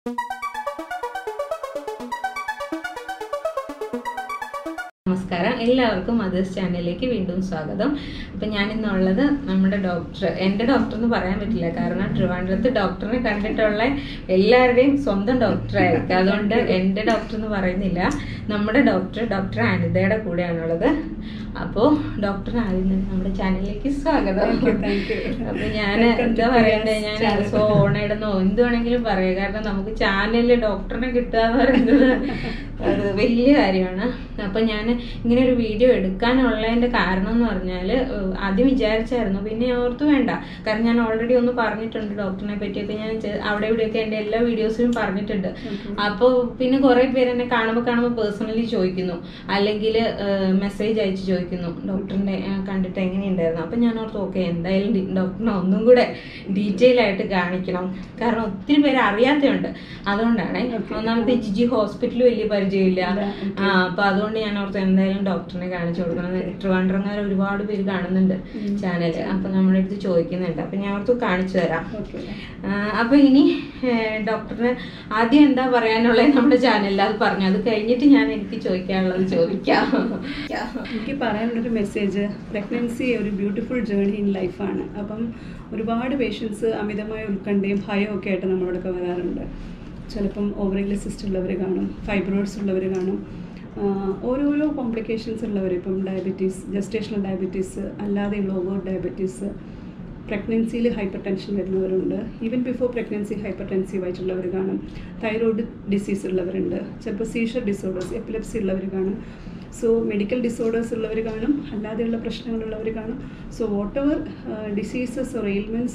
നമസ്കാരം എല്ലാവർക്കും മദേഴ്സ് ചാനലിലേക്ക് വീണ്ടും സ്വാഗതം അപ്പം ഞാൻ ഇന്നുള്ളത് നമ്മുടെ ഡോക്ടർ എൻ്റെ ഡോക്ടർ എന്ന് പറയാൻ പറ്റില്ല കാരണം ട്രിവാൻഡ്രത്ത് ഡോക്ടറിനെ കണ്ടിട്ടുള്ള എല്ലാവരുടെയും സ്വന്തം ഡോക്ടറായിരിക്കും അതുകൊണ്ട് എൻ്റെ ഡോക്ടർ എന്ന് പറയുന്നില്ല നമ്മുടെ ഡോക്ടർ ഡോക്ടർ അനിതയുടെ കൂടെയാണുള്ളത് അപ്പോൾ ഡോക്ടർ ആദ്യം തന്നെ നമ്മുടെ ചാനലിലേക്ക് സ്വാഗതം Thank you, thank you. അപ്പൊ ഞാൻ Welcome എന്താ to പറയണ്ടേ Priya's ഞാൻ channel. സോ ഓണയിടുന്നോ എന്ത് വേണമെങ്കിലും പറയാം കാരണം നമുക്ക് ചാനലിൽ ഡോക്ടറിനെ കിട്ടുക എന്ന് പറയുന്നത് അത് വലിയ കാര്യമാണ് അപ്പൊ ഞാൻ ഇങ്ങനെ ഒരു വീഡിയോ എടുക്കാനുള്ളതിന്റെ കാരണം എന്ന് പറഞ്ഞാൽ ആദ്യം വിചാരിച്ചായിരുന്നു പിന്നെ ഞാൻ ഓർത്തു വേണ്ട കാരണം ഞാൻ ഓൾറെഡി ഒന്ന് പറഞ്ഞിട്ടുണ്ട് ഡോക്ടറിനെ പറ്റിയൊക്കെ ഞാൻ ചെ- അവിടെ ഇവിടെയൊക്കെ എൻ്റെ എല്ലാ വീഡിയോസിലും പറഞ്ഞിട്ടുണ്ട് അപ്പോൾ പിന്നെ കുറെ പേര് എന്നെ കാണുമ്പോൾ കാണുമ്പോൾ പേഴ്സണലി ചോദിക്കുന്നു അല്ലെങ്കിൽ മെസ്സേജ് അയച്ച് ചോദിക്കുന്നു ഡോക്ടറിനെ ആ, കണ്ടിട്ട് എങ്ങനെയുണ്ടായിരുന്നു അപ്പം ഞാൻ ഓർത്തു ഓക്കെ എന്തായാലും ഡി- ഡോക്ടറിനെ ഒന്നും കൂടെ ഡീറ്റെയിൽ ആയിട്ട് കാണിക്കണം കാരണം ഒത്തിരി പേര് അറിയാത്തതുണ്ട് അതുകൊണ്ടാണ് Okay. ഒന്നാമത്തെ ജിജി ഹോസ്പിറ്റൽ വലിയ പരിചയമില്ല ഇല്ല, ആ അപ്പൊ അതുകൊണ്ട് ഞാൻ ഓർത്ത് എന്തായാലും ഡോക്ടറിനെ കാണിച്ചു കൊടുക്കണം ട്രിവാൻഡ്രങ്ങാർ ഒരുപാട് പേര് കാണുന്നുണ്ട് ഉം. ചാനല് അപ്പൊ നമ്മുടെ അടുത്ത് ചോദിക്കുന്നുണ്ട് അപ്പൊ ഞാൻ ഓർത്ത് കാണിച്ചു തരാം ഓക്കെ ആ, അപ്പൊ ഇനി ഡോക്ടറിന് ആദ്യം എന്താ പറയാനുള്ളത് നമ്മുടെ ചാനലിൽ അത് പറഞ്ഞു അത് കഴിഞ്ഞിട്ട് ഞാൻ എനിക്ക് ചോദിക്കാനുള്ളത് ചോദിക്കാം എനിക്ക് പറയാനുള്ളൊരു മെസ്സേജ് പ്രഗ്നൻസി ഒരു ബ്യൂട്ടിഫുൾ ജേർണി ഇൻ ലൈഫാണ് അപ്പം ഒരുപാട് പേഷ്യൻസ് അമിതമായ ഉത്കണ്ഠയും ഭയവും ഒക്കെ ആയിട്ട് നമ്മളോടൊക്കെ വരാറുണ്ട് ചിലപ്പം ഓവറിൽ സിസ്റ്റ് ഉള്ളവർ കാണും ഫൈബ്രോയിഡ്സ് ഉള്ളവർ കാണും ആഹ് ഓരോരോ കോംപ്ലിക്കേഷൻസ് ഉള്ളവർ ഇപ്പം ഡയബറ്റീസ് ജസ്റ്റേഷണൽ ഡയബറ്റീസ് അല്ലാതെയുള്ള ഓവർ ഡയബറ്റീസ് പ്രഗ്നൻസിയിൽ ഹൈപ്പർ ടെൻഷൻ വരുന്നവരുണ്ട് even before pregnancy hypertensive ആയിട്ടുള്ളവർ കാണും തൈറോയ്ഡ് ഡിസീസ് ഉള്ളവരുണ്ട് ചിലപ്പോൾ സീഷർ ഡിസോർഡേഴ്സ് എപ്പിലെപ്സി ഉള്ളവർ കാണും സോ മെഡിക്കൽ ഡിസോർഡേഴ്സ് ഉള്ളവർ കാണും അല്ലാതെയുള്ള പ്രശ്നങ്ങളുള്ളവർ കാണും so whatever diseases or ailments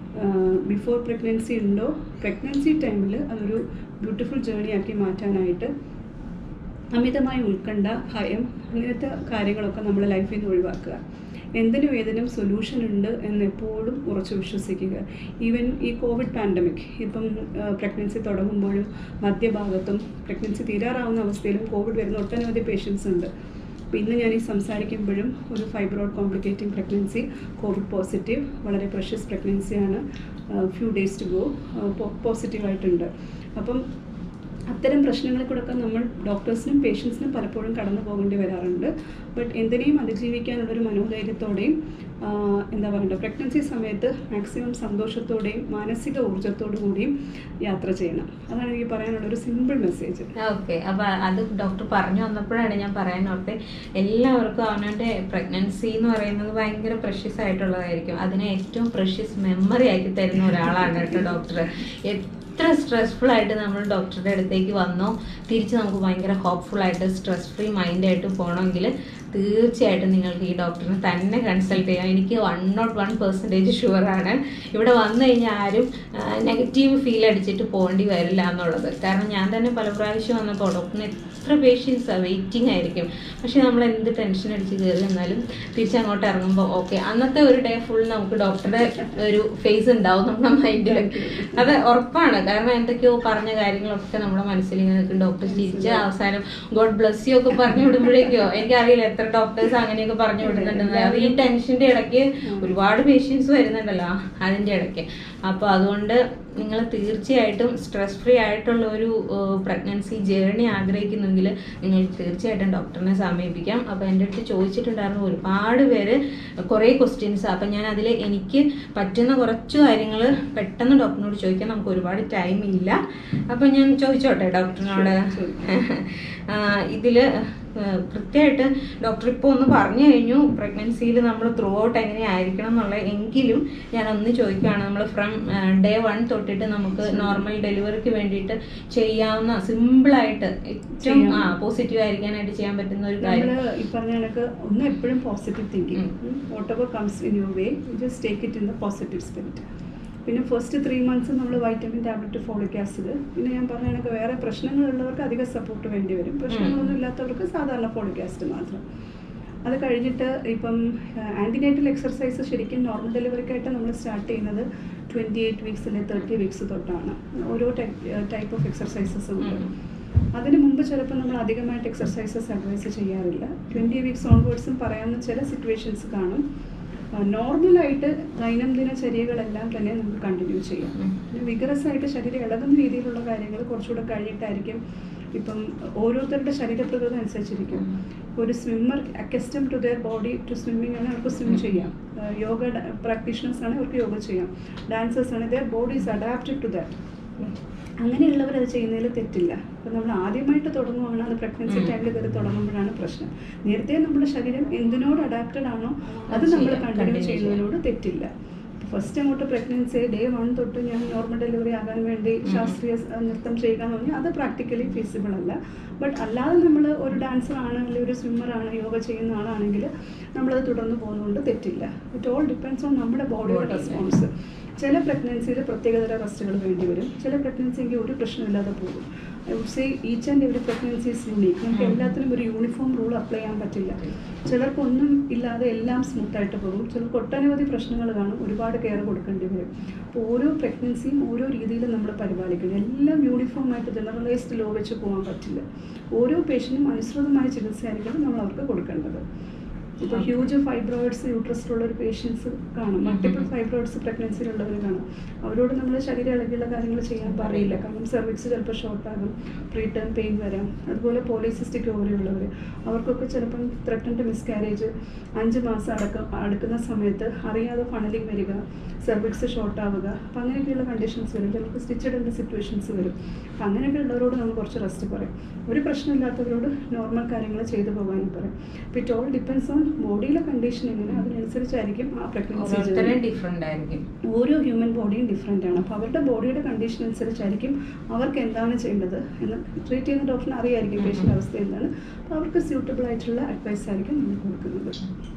before pregnancy ഉണ്ടോ പ്രഗ്നൻസി ടൈമിൽ അതൊരു ബ്യൂട്ടിഫുൾ ജേർണി ആക്കി മാറ്റാനായിട്ട് അമിതമായ ഉത്കണ്ഠ ഭയം അങ്ങനത്തെ കാര്യങ്ങളൊക്കെ നമ്മുടെ ലൈഫിൽ നിന്ന് ഒഴിവാക്കുക എന്തിനും ഏതിനും സൊല്യൂഷൻ ഉണ്ട് എന്ന് എപ്പോഴും ഉറച്ചു വിശ്വസിക്കുക ഈവൻ ഈ കോവിഡ് പാൻഡമിക് ഇപ്പം പ്രഗ്നൻസി തുടങ്ങുമ്പോഴും മധ്യഭാഗത്തും പ്രഗ്നൻസി തീരാറാവുന്ന അവസ്ഥയിലും കോവിഡ് വരുന്ന ഒട്ടനവധി പേഷ്യൻസ് ഉണ്ട് അപ്പോൾ ഇന്ന് ഞാൻ ഈ സംസാരിക്കുമ്പോഴും ഒരു fibroid complicating pregnancy COVID positive വളരെ പ്രഷ്യസ് പ്രഗ്നൻസിയാണ് ഫ്യൂ ഡേയ്സ് ടു ഗോ പോസിറ്റീവായിട്ടുണ്ട് അപ്പം അത്തരം പ്രശ്നങ്ങളിൽ കൂടെ ഒക്കെ നമ്മൾ ഡോക്ടേഴ്സിനും പേഷ്യൻസിനും പലപ്പോഴും കടന്നു പോകേണ്ടി വരാറുണ്ട് ബട്ട് എന്തിനേയും അതിജീവിക്കാനുള്ളൊരു മനോധൈര്യത്തോടെയും ആ, എന്താ പറയണ്ട പ്രഗ്നൻസി സമയത്ത് മാക്സിമം സന്തോഷത്തോടെയും മാനസിക ഊർജ്ജത്തോടു കൂടിയും യാത്ര ചെയ്യണം അതാണ് എനിക്ക് പറയാനുള്ളൊരു സിമ്പിൾ മെസ്സേജ് ഓക്കെ അപ്പൊ അത് ഡോക്ടർ പറഞ്ഞു വന്നപ്പോഴാണ് ഞാൻ പറയാൻ ഓർത്തെ എല്ലാവർക്കും അവനവന്റെ പ്രഗ്നൻസി എന്ന് പറയുന്നത് ഭയങ്കര പ്രഷ്യസ് ആയിട്ടുള്ളതായിരിക്കും അതിനെ ഏറ്റവും പ്രഷ്യസ് മെമ്മറി ആക്കി തരുന്ന ഒരാളാണ് കേട്ടോ ഡോക്ടർ എത്ര സ്ട്രെസ്ഫുൾ ആയിട്ട് നമ്മൾ ഡോക്ടറുടെ അടുത്തേക്ക് വന്നോ തിരിച്ച് നമുക്ക് ഭയങ്കര ഹോപ്പ്ഫുൾ ആയിട്ട് സ്ട്രെസ് ഫ്രീ മൈൻഡായിട്ട് പോകണമെങ്കിൽ തീർച്ചയായിട്ടും നിങ്ങൾക്ക് ഈ ഡോക്ടറിനെ തന്നെ കൺസൾട്ട് ചെയ്യാം എനിക്ക് വൺ നോട്ട് വൺ പെർസെൻറ്റേജ് ഷുവറാണ് ഇവിടെ വന്നു കഴിഞ്ഞാൽ ആരും നെഗറ്റീവ് ഫീൽ അടിച്ചിട്ട് പോകേണ്ടി വരില്ല എന്നുള്ളത് കാരണം ഞാൻ തന്നെ പല പ്രാവശ്യം വന്നപ്പോൾ ഡോക്ടറിന് എത്ര പേഷ്യൻസാണ് വെയിറ്റിംഗ് ആയിരിക്കും പക്ഷെ നമ്മൾ എന്ത് ടെൻഷൻ അടിച്ച് കയറി വന്നാലും തിരിച്ചങ്ങോട്ട് ഇറങ്ങുമ്പോൾ ഓക്കെ അന്നത്തെ ഒരു ഡേ ഫുൾ നമുക്ക് ഡോക്ടറുടെ ഒരു ഫേസ് ഉണ്ടാവും നമ്മുടെ മൈൻഡിൽ അത് ഉറപ്പാണ് കാരണം എന്തൊക്കെയോ പറഞ്ഞ കാര്യങ്ങളൊക്കെ നമ്മുടെ മനസ്സിൽ ഇങ്ങനെ നിൽക്കും ഡോക്ടർ ചിരിച്ച് അവസാനം ഗോഡ് ബ്ലസ് യു ഒക്കെ പറഞ്ഞു വിടുമ്പോഴേക്കോ എനിക്കറിയില്ല എത്ര ഡോക്ടേഴ്സ് അങ്ങനെയൊക്കെ പറഞ്ഞു വിടുന്നുണ്ടെന്ന് അത് ഈ ടെൻഷന്റെ ഇടയ്ക്ക് ഒരുപാട് പേഷ്യൻസ് വരുന്നുണ്ടല്ലോ അതിന്റെ ഇടയ്ക്ക് അപ്പോൾ അതുകൊണ്ട് നിങ്ങൾ തീർച്ചയായിട്ടും സ്ട്രെസ് ഫ്രീ ആയിട്ടുള്ള ഒരു പ്രഗ്നൻസി ജേർണി ആഗ്രഹിക്കുന്നെങ്കിൽ നിങ്ങൾ തീർച്ചയായിട്ടും ഡോക്ടറിനെ സമീപിക്കാം അപ്പോൾ എൻ്റെ അടുത്ത് ചോദിച്ചിട്ടുണ്ടായിരുന്നു ഒരുപാട് പേര് കുറേ ക്വസ്റ്റ്യൻസ് അപ്പം ഞാൻ അതിൽ എനിക്ക് പറ്റുന്ന കുറച്ച് കാര്യങ്ങൾ പെട്ടെന്ന് ഡോക്ടറിനോട് ചോദിക്കാൻ നമുക്ക് ഒരുപാട് ടൈം ഇല്ല അപ്പം ഞാൻ ചോദിച്ചോട്ടെ ഡോക്ടറിനോട് ഇതിൽ കൃത്യമായിട്ട് ഡോക്ടർ ഇപ്പോൾ ഒന്ന് പറഞ്ഞു കഴിഞ്ഞു പ്രഗ്നൻസിയിൽ നമ്മൾ ത്രൂ ഔട്ട് എങ്ങനെ ആയിരിക്കണം എന്നുള്ള എങ്കിലും ഞാൻ ഒന്ന് ചോദിക്കുകയാണ് നമ്മൾ ഫ്രം ഡേ വൺ തൊട്ടിട്ട് നമുക്ക് നോർമൽ ഡെലിവറിക്ക് വേണ്ടിയിട്ട് ചെയ്യാവുന്ന സിമ്പിളായിട്ട് ഏറ്റവും ആ പോസിറ്റീവ് ആയിരിക്കാനായിട്ട് ചെയ്യാൻ പറ്റുന്ന ഒരു നമ്മൾ കാര്യം ഈ പറഞ്ഞ കണക്ക് ഒന്ന് എപ്പോഴും positive thinking whatever comes in your way just take it in the positive spirit പിന്നെ ഫസ്റ്റ് ത്രീ മന്ത്സ് നമ്മൾ വൈറ്റമിൻ ടാബ്ലറ്റ് ഫോളിക് ആസിഡ് പിന്നെ ഞാൻ പറഞ്ഞ കണക്ക് വേറെ പ്രശ്നങ്ങളുള്ളവർക്ക് അധിക സപ്പോർട്ട് വേണ്ടി വരും പ്രശ്നങ്ങളൊന്നും ഇല്ലാത്തവർക്ക് സാധാരണ ഫോളിക് ആസിഡ് മാത്രം അത് കഴിഞ്ഞിട്ട് ഇപ്പം ആൻറ്റിനേറ്റൽ എക്സർസൈസ് ശരിക്കും നോർമൽ ഡെലിവറിക്കായിട്ട് നമ്മൾ സ്റ്റാർട്ട് ചെയ്യുന്നത് ട്വൻറ്റി എയ്റ്റ് വീക്സ് അല്ലെങ്കിൽ തേർട്ടി വീക്സ് തൊട്ടാണ് ഓരോ ടൈപ്പ് ഓഫ് എക്സർസൈസസ് ഉണ്ട് ഉം. അതിന് മുമ്പ് ചിലപ്പോൾ നമ്മൾ അധികമായിട്ട് എക്സർസൈസസ് അഡ്വൈസ് ചെയ്യാറില്ല ട്വൻറ്റി വീക്സ് ഓൺവേർഡ്സും പറയാവുന്ന ചില സിറ്റുവേഷൻസ് കാണും നോർമലായിട്ട് ദൈനംദിന ചര്യകളെല്ലാം തന്നെ നമുക്ക് കണ്ടിന്യൂ ചെയ്യാം ഉം. പിന്നെ വിഗറസ് ആയിട്ട് ശരീരം ഇളകുന്ന രീതിയിലുള്ള കാര്യങ്ങൾ കുറച്ചുകൂടെ കഴിഞ്ഞിട്ടായിരിക്കും ഇപ്പം ഓരോരുത്തരുടെ ശരീരപ്രകൃതം അനുസരിച്ചിരിക്കും ഒരു swimmer accustom to their body to swimming ആണ് അവർക്ക് സ്വിം ചെയ്യാം ഏഹ് യോഗ പ്രാക്ടീഷണേഴ്സ് ആണ് അവർക്ക് യോഗ ചെയ്യാം ഡാൻസേഴ്സ് ആണ് their body is adapted to that അങ്ങനെയുള്ളവർ അത് ചെയ്യുന്നതിൽ തെറ്റില്ല അപ്പം നമ്മൾ ആദ്യമായിട്ട് തുടങ്ങുവാണ് അത് പ്രഗ്നൻസി ഉം. ടൈമിൽ കയറി തുടങ്ങുമ്പോഴാണ് പ്രശ്നം നേരത്തെ നമ്മുടെ ശരീരം എന്തിനോട് അഡാപ്റ്റഡ് ആണോ അത് അത് നമ്മൾ ചെയ്യാം, കണ്ടിന്യൂ continue ചെയ്യുന്നതിനോട് തെറ്റില്ല ഫസ്റ്റ് അങ്ങോട്ട് പ്രഗ്നൻസി ഡേ വൺ തൊട്ട് ഞാൻ നോർമൽ ഡെലിവറി ആകാൻ വേണ്ടി ഉം. ശാസ്ത്രീയ സ- നൃത്തം ചെയ്യുക എന്ന് പറഞ്ഞാൽ അത് പ്രാക്ടിക്കലി ഫീസിബിൾ അല്ല ബട്ട് അല്ലാതെ നമ്മൾ ഒരു ഡാൻസർ ആണ് അല്ലെങ്കിൽ ഒരു സ്വിമ്മർ ആണ് യോഗ ചെയ്യുന്ന ആളാണെങ്കിൽ നമ്മളത് തുടർന്ന് പോകുന്നതുകൊണ്ട് തെറ്റില്ല ഇറ്റ് ഓൾ ഡിപ്പെൻഡ്സ് ഓൺ നമ്മുടെ ബോഡിയുടെ Body, റെസ്പോൺസ് ചില പ്രഗ്നൻസിയിൽ പ്രത്യേകതര റെസ്റ്റുകൾ വേണ്ടി വരും ചില പ്രഗ്നൻസിക്ക് ഒരു പ്രശ്നമില്ലാതെ പോകും I would say each and every pregnancy is unique നമുക്ക് ഉം. എല്ലാത്തിനും ഒരു യൂണിഫോം റൂൾ അപ്ലൈ ചെയ്യാൻ പറ്റില്ല ചിലർക്കൊന്നും ഇല്ലാതെ എല്ലാം സ്മൂത്തായിട്ട് പോകും ചിലർക്ക് ഒട്ടനവധി പ്രശ്നങ്ങൾ കാണും ഒരുപാട് കെയർ കൊടുക്കേണ്ടി വരും അപ്പോൾ ഓരോ പ്രഗ്നൻസിയും ഓരോ രീതിയിൽ നമ്മൾ പരിപാലിക്കണം എല്ലാം യൂണിഫോം ആയിട്ട് ജനറലൈസ്ഡ് ലോ വെച്ച് പോകാൻ പറ്റില്ല ഓരോ പേഷ്യൻറ്റും അനുസൃതമായ ചികിത്സയായിരിക്കണം നമ്മൾ അവർക്ക് കൊടുക്കേണ്ടത് ഇപ്പോൾ Okay. ഹ്യൂജ് ഫൈബ്രോയിഡ്സ് യൂട്രസിലുള്ള ഒരു പേഷ്യൻസ് കാണും ഉം. മൾട്ടിപ്പിൾ ഫൈബ്രോയിഡ്സ് പ്രഗ്നൻസിയിലുള്ളവർ കാണും അവരോട് നമ്മൾ ശരീരം ഇളകിയുള്ള കാര്യങ്ങൾ ചെയ്യാൻ പറയില്ല കാരണം സെർവിക്സ് ചിലപ്പോൾ ഷോർട്ട് ആകും പ്രീ ടേം പെയിൻ വരാം അതുപോലെ പോളിസിസ്റ്റിക് ഓവറിയുള്ളവർ അവർക്കൊക്കെ ചിലപ്പം ത്രട്ടൻഡ് മിസ്കാരേജ് അഞ്ച് മാസം അടക്കം അടുക്കുന്ന സമയത്ത് അറിയാതെ ഫണലിങ് വരിക സെർവിക്സ് ഷോർട്ട് ആവുക അപ്പം അങ്ങനെയൊക്കെയുള്ള കണ്ടീഷൻസ് വരും ചിലർക്ക് സ്റ്റിച്ച് ഇടേണ്ട സിറ്റുവേഷൻസ് വരും അപ്പം അങ്ങനെയൊക്കെ ഉള്ളവരോട് നമ്മൾ കുറച്ച് റെസ്റ്റ് പറയും ഒരു പ്രശ്നമില്ലാത്തവരോട് നോർമൽ കാര്യങ്ങൾ ചെയ്തു പോകാനും പറയും അപ്പോൾ ഇറ്റ് ഓൾ ഡിപ്പെൻസ് ഓൺ ബോഡിയിലെ കണ്ടീഷൻ എങ്ങനെ അതിനനുസരിച്ചായിരിക്കും ആ പ്രഗ്നൻസി ഓരോരുത്തരും ഡിഫറെന്റ് ആയിരിക്കും ഓരോ ഹ്യൂമൻ ബോഡിയും ഡിഫറെൻ്റ് ആണ് അപ്പോൾ അവരുടെ ബോഡിയുടെ കണ്ടീഷൻ അനുസരിച്ചായിരിക്കും അവർക്ക് എന്താണ് ചെയ്യേണ്ടത് എന്ന് ട്രീറ്റ് ചെയ്യുന്ന ഡോക്ടറിന് അറിയായിരിക്കും പേഷ്യൻ്റെ അവസ്ഥ എന്താണ് അപ്പോൾ അവർക്ക് സ്യൂട്ടബിൾ ആയിട്ടുള്ള അഡ്വൈസ് ആയിരിക്കും നമ്മൾ കൊടുക്കുന്നത്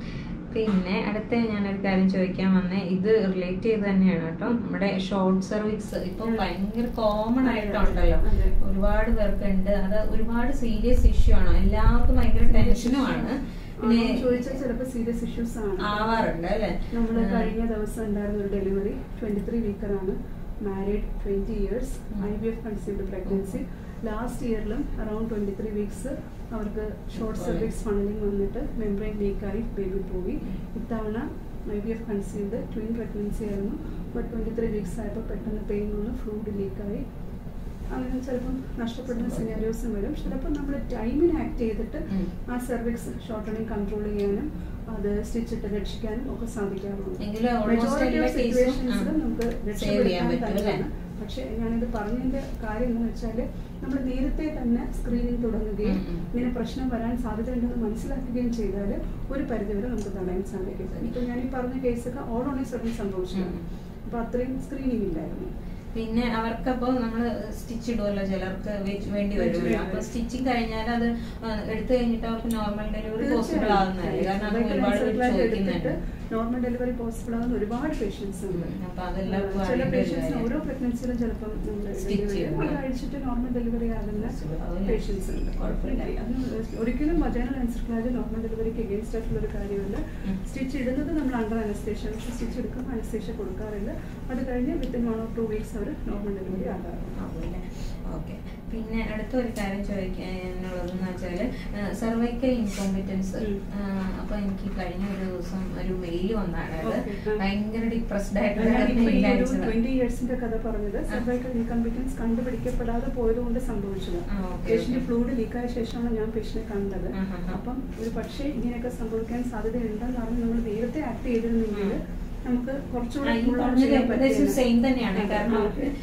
പിന്നെ അടുത്ത ഞാനൊരു കാര്യം ചോദിക്കാൻ വന്നേ ഇത് റിലേറ്റ് ചെയ്ത് തന്നെയാണ് കേട്ടോ നമ്മുടെ ഷോർട്ട് സർവീസ് ഇപ്പൊ ഉം. ഭയങ്കര കോമൺ അതെ, ആയിട്ടുണ്ടല്ലോ അതെ. ഒരുപാട് പേർക്ക് ഉണ്ട് അത് ഒരുപാട് സീരിയസ് ഇഷ്യൂ ആണ് എല്ലാവർക്കും ഭയങ്കര ടെൻഷനും ആണ് പിന്നെ ആണോ ചോദിച്ചാൽ ചിലപ്പോൾ സീരിയസ് ഇഷ്യൂസ് ആണ് ആവാറുണ്ട് അല്ലേ നമ്മൾ ഉം. കഴിഞ്ഞ ദിവസം ഉണ്ടായിരുന്ന ഒരു ഡെലിവറി ട്വൻറ്റി ത്രീ വീക്കറാണ് മാരീഡ് ട്വൻറ്റി ഇയേഴ്സ് ഉം. I V F conceived pregnancy last ഇയറിലും അറൌണ്ട് ട്വൻറ്റി ത്രീ വീക്സ് അവർക്ക് ഷോർട്ട് പോയി. സർവീസ് ഫണലിംഗ് വന്നിട്ട് മെംബ്രെയിൻ ലീക്കായി ബേബി പോയി ഇത്തവണ I V F conceived twin pregnancy ആയിരുന്നു ബട്ട് ട്വൻറ്റി ത്രീ വീക്സ് ആയപ്പോൾ പെട്ടെന്ന് പെയിൻ വന്ന് ഫ്ലൂഡ് ലീക്കായി അങ്ങനെ ചിലപ്പം നഷ്ടപ്പെടുന്ന സിനാരിയോസും വരും ചിലപ്പോൾ നമ്മൾ ടൈമിന് ആക്ട് ചെയ്തിട്ട് ഉം. ആ സർവിക്സ് ഷോർട്ടണിങ് കൺട്രോൾ ചെയ്യാനും അത് സ്റ്റിച്ച് ഇട്ട് രക്ഷിക്കാനും ഒക്കെ സാധിക്കാറുണ്ട് എങ്കിലും almost Majority എല്ലാ of cases ഉം, situations ലും ആ, നമുക്ക് save ചെയ്യാൻ രക്ഷപ്പെടുത്താൻ പറ്റും അല്ലേ? തന്നെയാണ് പക്ഷെ ഞാനിത് പറഞ്ഞതിന്റെ കാര്യം എന്ന് വെച്ചാൽ നമ്മൾ നേരത്തെ തന്നെ സ്ക്രീനിങ് തുടങ്ങുകയും ഉം, ഉം. ഇങ്ങനെ പ്രശ്നം വരാൻ സാധ്യതയുണ്ടെന്ന് മനസ്സിലാക്കുകയും ചെയ്താൽ ഒരു പരിധിവരെ നമുക്ക് തടയാൻ സാധിക്കും ഇപ്പൊ ഞാൻ ഈ പറഞ്ഞ കേസൊക്കെ ഓൾ ഓൺ സഡൻ സംഭവിച്ചതാണ് ഉം. അപ്പൊ അത്രയും സ്ക്രീനിങ് ഇല്ലായിരുന്നു പിന്നെ അവർക്കപ്പോ നമ്മള് സ്റ്റിച്ച് ഇടുമല്ലോ ചിലർക്ക് വെച്ച് വേണ്ടി വരുമല്ലോ അപ്പൊ സ്റ്റിച്ചിങ് കഴിഞ്ഞാൽ അത് ആ, എടുത്തു കഴിഞ്ഞിട്ട് അവർക്ക് നോർമൽ ഡെലിവറി പോസിബിൾ ആകുന്നതല്ലേ കാരണം അത് ഒരുപാട് പേര് ചോദിക്കുന്നുണ്ട് നോർമൽ ഡെലിവറി പോസിബിൾ ആകുന്ന ഒരുപാട് പേഷ്യൻസ് ഉണ്ട് ഉം. അപ്പൊ അതെല്ലാവർക്കും ചില അറിയേണ്ട ഒരു പേഷ്യൻസിന് കാര്യം. ഓരോ പ്രഗ്നൻസിയിലും ചിലപ്പം നമ്മൾ Stitch ചെയ്യും. അത് കഴിച്ചിട്ട് നോർമൽ ഡെലിവറി ആകുന്ന Possible ആവില്ല. പേഷ്യൻസ് ഉണ്ട് കുഴപ്പമില്ല. അത് ഒരിക്കലും വജൈനൽ എൻസർക്ലാജ് നോർമൽ ഡെലിവറിക്ക് എഗെയിൻസ്റ്റ് ആയിട്ടുള്ള ഒരു കാര്യമല്ല ഉം. സ്റ്റിച്ച് ഇടുന്നത് നമ്മൾ അണ്ടർ അനസ്തേഷ്യ പക്ഷേ സ്റ്റിച്ച് എടുക്കുമ്പോൾ അനസ്തേഷ്യ കൊടുക്കാറില്ല അത് കഴിഞ്ഞ് within one or two weeks അവർ നോർമൽ ഡെലിവറി ആകാറുണ്ട് ഓക്കെ പിന്നെ അടുത്ത ഒരു കാര്യം ചോദിക്കാനുള്ളതെന്ന് വെച്ചാല് സർവൈക്കൽ ഇൻകോമ്പിറ്റൻസ് ഉം. അപ്പൊ എനിക്ക് കഴിഞ്ഞ ഒരു ദിവസം ഒരു മെയിൽ വന്നാണ് അത് Okay. ആ. ഭയങ്കര ഡിപ്രസ്ഡ് ആയിട്ടുള്ള ഞാനിപ്പോ ഈ മെയിൽ ഒരു അയച്ചത് ട്വന്റി ഇയേഴ്സിന്റെ കഥ പറഞ്ഞത് സർവൈക്കൽ ഇൻകംപിറ്റൻസ് കണ്ടുപിടിക്കപ്പെടാതെ പോയതുകൊണ്ട് സംഭവിച്ചതാണ് ആ, okay, പേഷ്യന്റ് okay. ഫ്ലൂഡ് ലീക്കായ ശേഷമാണ് ഞാൻ പേഷ്യനെ കണ്ടത് ആ, ആ, ആ. അപ്പം ഒരു പക്ഷേ ഇങ്ങനെയൊക്കെ സംഭവിക്കാൻ സാധ്യതയുണ്ടെന്ന് പറഞ്ഞ് നമ്മൾ നേരത്തെ ആക്ട് ചെയ്തിരുന്നെങ്കിൽ ഉം. നമുക്ക് കുറച്ചുകൂടെ ആ, ഈ full on പറഞ്ഞത് ചെയ്യാൻ ഏകദേശം പറ്റിയേനെ. സെയിം തന്നെയാണ് അതെ, കാരണം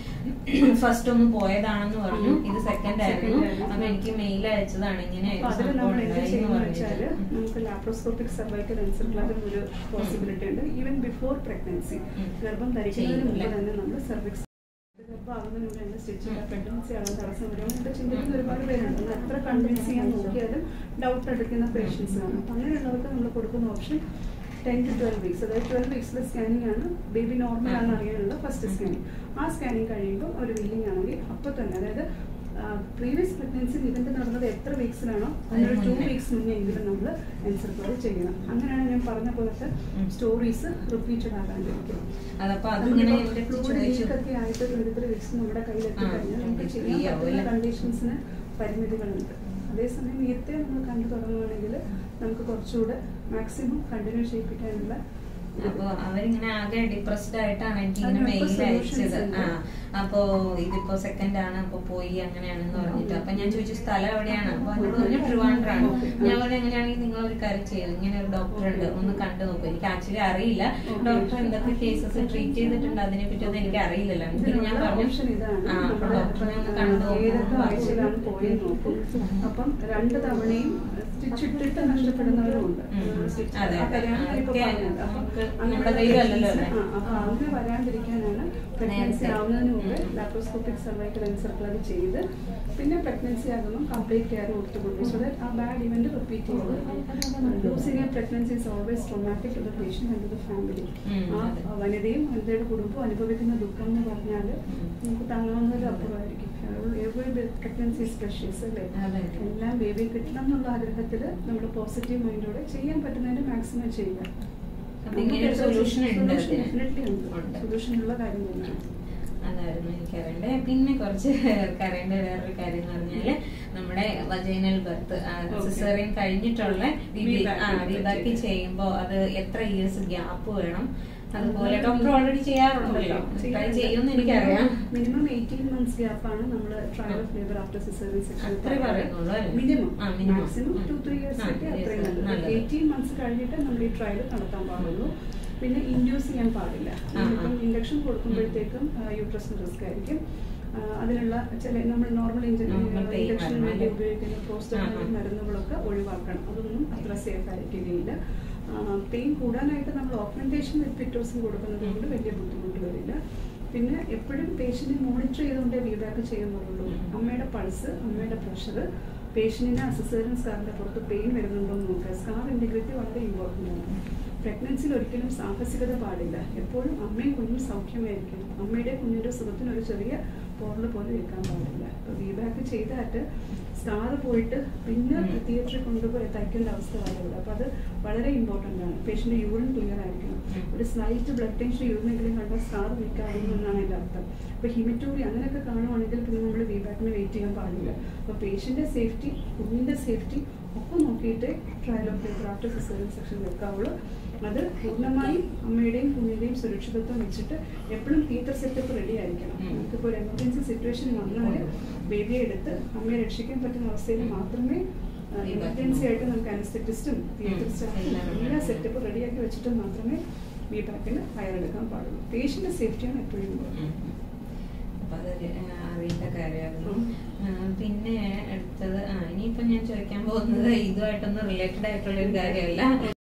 ആ. ഫസ്റ്റ് ഒന്ന് പോയതാണെന്ന് പറഞ്ഞു ഉം. ഇത് സെക്കൻഡ് ആയിരുന്നു Second ആയിരുന്നു. അപ്പൊ എനിക്ക് മെയിൽ അയച്ചതാണ് ഇങ്ങനെ അപ്പൊ ഒരു അതിൽ സംഭവം നമ്മൾ എന്ത് ഉണ്ടായി എന്ന് ചെയ്യുന്നത് വെച്ചാൽ പറഞ്ഞിട്ട്. ഉം. നമുക്ക് ലാപ്രോസ്കോപ്പിക് സർവൈക്കൽ എൻസർക്ലാജൻ ഒരു പോസിബിലിറ്റി ഉണ്ട് ഈവൻ ബിഫോർ പ്രഗ്നൻസി ഉം. ഗർഭം ധരിക്കുന്നതിന് ചെയ്യും, മുമ്പ് അല്ലേ? തന്നെ നമ്മൾ സർവിക്സ് ഗർഭമാകുന്നതിന് മുമ്പ് തന്നെ സ്റ്റിച്ച് ചെയ്ത പ്രഗ്നൻസി ആകാൻ തടസ്സം വരും അങ്ങനത്തെ ചിന്തിക്കുന്ന ഒരുപാട് പേരുണ്ട് നമ്മൾ എത്ര കൺവിൻസ് ചെയ്യാൻ നോക്കിയാലും ഡൗട്ട് എടുക്കുന്ന പേഷ്യൻസ് ആണ് അപ്പം അങ്ങനെയുള്ളവർക്ക് നമ്മൾ കൊടുക്കുന്ന option ten to twelve weeks അതായത് ട്വൽവ് വീക്സിലെ സ്കാനിങ് ആണ് ബേബി നോർമൽ ആണെന്ന് അറിയാനുള്ള ഫസ്റ്റ് സ്കാനിങ് ആ സ്കാനിങ് കഴിയുമ്പോൾ അവർ വില്ലിംഗ് ആണെങ്കിൽ അപ്പോൾ തന്നെ അതായത് പ്രീവിയസ് പ്രഗ്നൻസി ഇവന്റ് നടന്നത് എത്ര വീക്സിലാണോ അതിനൊരു ടു മുന്നേ. വീക്സ് മുന്നേ എങ്കിലും നമ്മൾ എൻസർക്ലോഡ് ചെയ്യണം അങ്ങനെയാണ് ഞാൻ പറഞ്ഞ പോലത്തെ ഉം. സ്റ്റോറീസ് റിപ്പീറ്റഡ് ആകാണ്ടിരിക്കും അതപ്പോ അതിങ്ങനെ എന്റെ അടുത്ത് ഫ്ലൂയിഡ് ചോദിച്ചു ലീക്കൊക്കെ ആയിട്ട് ട്വന്റി ത്രീ വീക്സ് നമ്മുടെ കയ്യിലെത്തി ആ, കഴിഞ്ഞാൽ നമുക്ക് 23 ചെയ്യാൻ ആവും പറ്റുന്ന അല്ലേ? കണ്ടീഷൻസിന് പരിമിതികളുണ്ട് അതേസമയം നേരത്തെ നമ്മൾ കണ്ടു തുടങ്ങുകയാണെങ്കിൽ നമുക്ക് കുറച്ചുകൂടെ മാക്സിമം കണ്ടിന്യൂ ചെയ്യിപ്പിക്കാനുള്ള അപ്പൊ അവരിങ്ങനെ ആകെ ഡിപ്രസ്ഡ് ആയിട്ടാണ് എനിക്ക് ഇങ്ങനെ അതിനൊക്കെ മെയിൽ solutions അയച്ചത് ഉണ്ട്. ആ അപ്പോ ഇതിപ്പോ സെക്കൻഡ് ആണ് അപ്പൊ പോയി അങ്ങനെയാണെന്ന് പറഞ്ഞിട്ട് അപ്പൊ ഞാൻ ചോദിച്ചു സ്ഥലം എവിടെയാണ് അപ്പൊ എന്നോട് പറഞ്ഞു ട്രിവാൻഡ്രാണ് ഞാൻ പറഞ്ഞു എങ്ങനെയാണെങ്കിൽ നിങ്ങൾ ഒരു കാര്യം ചെയ്യും ഇങ്ങനെ ഒരു ഡോക്ടർ ഉണ്ട് ഒന്ന് കണ്ടു നോക്കൂ എനിക്ക് ആക്ച്വലി അറിയില്ല ഡോക്ടർ എന്തൊക്കെ കേസസ് ട്രീറ്റ് ചെയ്തിട്ടുണ്ട് അതിനെ പറ്റി ഒന്നും എനിക്ക് അറിയില്ലല്ലോ എങ്കിലും ഞാൻ പറഞ്ഞു ഓപ്ഷൻ ഇതാണ് ആ അപ്പൊ നമ്മള് ഡോക്ടറെ ഒന്ന് കണ്ടു ഏതൊക്കെ നോക്കൂ ആഴ്ചയിലാണ് പോയെന്ന് നോക്കും അപ്പം രണ്ട് തവണയും സ്റ്റിച്ച് ഇട്ടിട്ട് നഷ്ടപ്പെടുന്നവരുമുണ്ട് ഉം. സ്റ്റിച്ച് അതെ, ആ അതെ. കല്യാണം ഇപ്പൊ അതൊക്കെ പറഞ്ഞത്. അപ്പം നമുക്ക് അങ്ങനെ നമ്മുടെ കയ്യിലല്ലല്ലോ അല്ലേ? ആ, അപ്പൊ അങ്ങനെ വരാണ്ടിരിക്കാനാണ് പ്രഗ്നൻസി നേരത്തെ. ആവുന്നതിന് മുമ്പ് ഉം. ലാപ്രോസ്കോപ്പിക് സർവൈക്കൽ എൻസർക്കുലർ ചെയ്ത് പിന്നെ പ്രഗ്നൻസി ആകുമ്പോൾ കംപ്ലീറ്റ് കെയർ കൊടുത്തുകൊണ്ട് സോ ദാറ്റ് ആ ബാഡ് ഇവന്റ് റിപ്പീറ്റ് ചെയ്ത് losing a pregnancy is always traumatic to the patient and to the family ഉം, ആ അതെ. വനിതയും വനിതയുടെ കുടുംബവും അനുഭവിക്കുന്ന ദുഃഖം എന്ന് പറഞ്ഞാൽ ഉം. നമുക്ക് താങ്ങാവുന്നതിൽ അപ്പുറമായിരിക്കും എവറി പ്രഗ്നൻസി സ്പെഷ്യൽസ് അല്ലേ അതെ. എല്ലാം ബേബി കിട്ടണം എന്നുള്ള ആഗ്രഹത്തിൽ നമ്മൾ പോസിറ്റീവ് മൈൻഡോടെ ചെയ്യാൻ പറ്റുന്നതിന്റെ മാക്സിമം ചെയ്യുക അപ്പൊ ഇങ്ങനെ ഒരു solution ഉണ്ട് അതിന്. ഡെഫിനറ്റ്ലി ഉണ്ട് ഉണ്ട്. സൊല്യൂഷൻ ഉള്ള കാര്യം തന്നെയാണ് അതായിരുന്നു എനിക്ക് അറിയണ്ടേ പിന്നെ കുറച്ച് പേർക്ക് അറിയേണ്ട വേറൊരു കാര്യം എന്ന് പറഞ്ഞാല് നമ്മുടെ വജൈനൽ ബർത്ത് Okay. സിസേറിയൻ കഴിഞ്ഞിട്ടുള്ള VBAC ആ നെ വിബാക്കി പറ്റി. ചെയ്യുമ്പോ അത് എത്ര ഇയേഴ്സ് ഗ്യാപ്പ് വേണം അതുപോലെ ഡോക്ടർ ഓൾറെഡി ചെയ്യാറുണ്ടല്ലോ ട്രൈ ചെയ്യുമെന്ന് എനിക്കറിയാം മിനിമം എയ്റ്റീൻ മന്ത്സ് ഗ്യാപ്പാണ് നമ്മൾ trial of labour after caesarean section അത്രേ പറയുന്നുള്ളൂ അല്ലേ? മിനിമം ആ, minimum. മാക്സിമം ഉം. ടു ത്രീ ഇയേഴ്സ് ആ, ഒക്കെ yes, അത്രയും നല്ലത് നല്ലത്. എയ്റ്റീൻ മന്ത്സ് കഴിഞ്ഞിട്ട് നമ്മൾ ഈ ട്രയൽ നടത്താൻ പാടുള്ളൂ പിന്നെ ഇൻഡ്യൂസ് ചെയ്യാൻ പാടില്ല ആ, ആ. ഇപ്പം ഇൻഡക്ഷൻ കൊടുക്കുമ്പോഴത്തേക്കും യൂട്രസിന് റിസ്ക് ആയിരിക്കും ആ, അതിനുള്ള ചില നമ്മൾ നോർമൽ Normal pain ഇൻഡക്ഷൻ മരുന്ന് വേണ്ടി അല്ലേ? ഉപയോഗിക്കുന്ന ആ, പ്രോസ്റ്റോൾ ആ. മരുന്നുകളൊക്കെ ഒഴിവാക്കണം അതൊന്നും അത്ര സേഫ് ആയിരിക്കുകയില്ല പെയിൻ കൂടാനായിട്ട് നമ്മൾ ഓഗ്മെന്റേഷൻ വിത്ത് പിറ്റോസിൻ കൊടുക്കുന്നത് കൊണ്ട് വലിയ ബുദ്ധിമുട്ട് വരില്ല പിന്നെ എപ്പോഴും പേഷ്യന്റിനെ മോണിറ്റർ ചെയ്തുകൊണ്ടേ ഫീഡ്ബാക്ക് ചെയ്യാൻ പാടുള്ളൂ ഉം. അമ്മയുടെ പൾസ് അമ്മയുടെ പ്രഷർ പേഷ്യന്റിന് അസസേറിയൻ സ്കാറിന്റെ പുറത്ത് പെയിൻ വരുന്നുണ്ടോ എന്ന് നോക്കുക സ്കാർ ഇന്റഗ്രിറ്റി വളരെ ഇമ്പോർട്ടൻ്റ് ആണ് പ്രഗ്നൻസിയിൽ ഒരിക്കലും സാഹസികത പാടില്ല എപ്പോഴും അമ്മയും കുഞ്ഞും സൗഖ്യമായിരിക്കണം അമ്മയുടെ കുഞ്ഞിന്റെ സുഖത്തിന് ഒരു ചെറിയ പോറൽ പോലെ വെക്കാൻ പാടില്ല അപ്പോൾ ഫീഡ്ബാക്ക് ചെയ്തിട്ട് സ്കാർ പോയിട്ട് പിന്നെ ഉം. തിയേറ്ററിൽ കൊണ്ടുപോയി തയ്ക്കേണ്ട അവസ്ഥ വരരുത് അപ്പോൾ അത് വളരെ ഇമ്പോർട്ടൻ്റ് ആണ് പേഷ്യന്റ് യൂറിൻ ക്ലിയർ ആയിരിക്കണം ഉം. ഒരു സ്ലൈറ്റ് ബ്ലഡ് ടെൻഷൻ യൂറിനെങ്കിലും കണ്ടാൽ സ്കാർ വീക്കാകുന്നു എന്നാണ് എൻ്റെ അർത്ഥം അപ്പോൾ ഹിമറ്റോറി അങ്ങനെയൊക്കെ കാണുവാണെങ്കിൽ പിന്നെ നമ്മൾ ഫീഡ്ബാക്കിന് വെയിറ്റ് ചെയ്യാൻ പാടില്ല അപ്പോൾ പേഷ്യൻ്റെ സേഫ്റ്റി കുഞ്ഞിൻ്റെ സേഫ്റ്റി ഒക്കെ നോക്കിയിട്ട് trial of labour after caesarean section വെക്കാവുള്ളൂ അത് പൂർണ്ണമായും അമ്മയുടെയും കുഞ്ഞിൻ്റെയും സുരക്ഷിതത്വം വെച്ചിട്ട് എപ്പോഴും തിയേറ്റർ സെറ്റപ്പ് റെഡി ആയിരിക്കണം ഉം. നമുക്കിപ്പോൾ ഒരു എമർജൻസി സിറ്റുവേഷൻ വന്നാൽ ബേബിയെ എടുത്ത് അമ്മയെ രക്ഷിക്കാൻ പറ്റുന്ന അവസ്ഥയിൽ മാത്രമേ എമർജൻസി ആയിട്ട് നമുക്ക് അനസ്തെറ്റിസ്റ്റും തിയേറ്ററിസ്റ്റും എല്ലാം എല്ലാ സെറ്റപ്പ് റെഡിയാക്കി വെച്ചിട്ട് മാത്രമേ ബി പാക്കിൽ ഹയറെടുക്കാൻ പാടുള്ളൂ പേഷ്യൻ്റെ സേഫ്റ്റിയാണ് എപ്പോഴും ഇമ്പോർട്ടൻറ്റ് ഉം. അപ്പൊ അതൊരു ആ, അറിയേണ്ട കാര്യമായിരുന്നു ഉം. ആ, പിന്നെ അടുത്തത് ആ ഇനിയിപ്പോ ഞാൻ ചോദിക്കാൻ പോകുന്നത് ഇതുമായിട്ടൊന്നും റിലേറ്റഡ് ആയിട്ടുള്ള ഒരു കാര്യമല്ല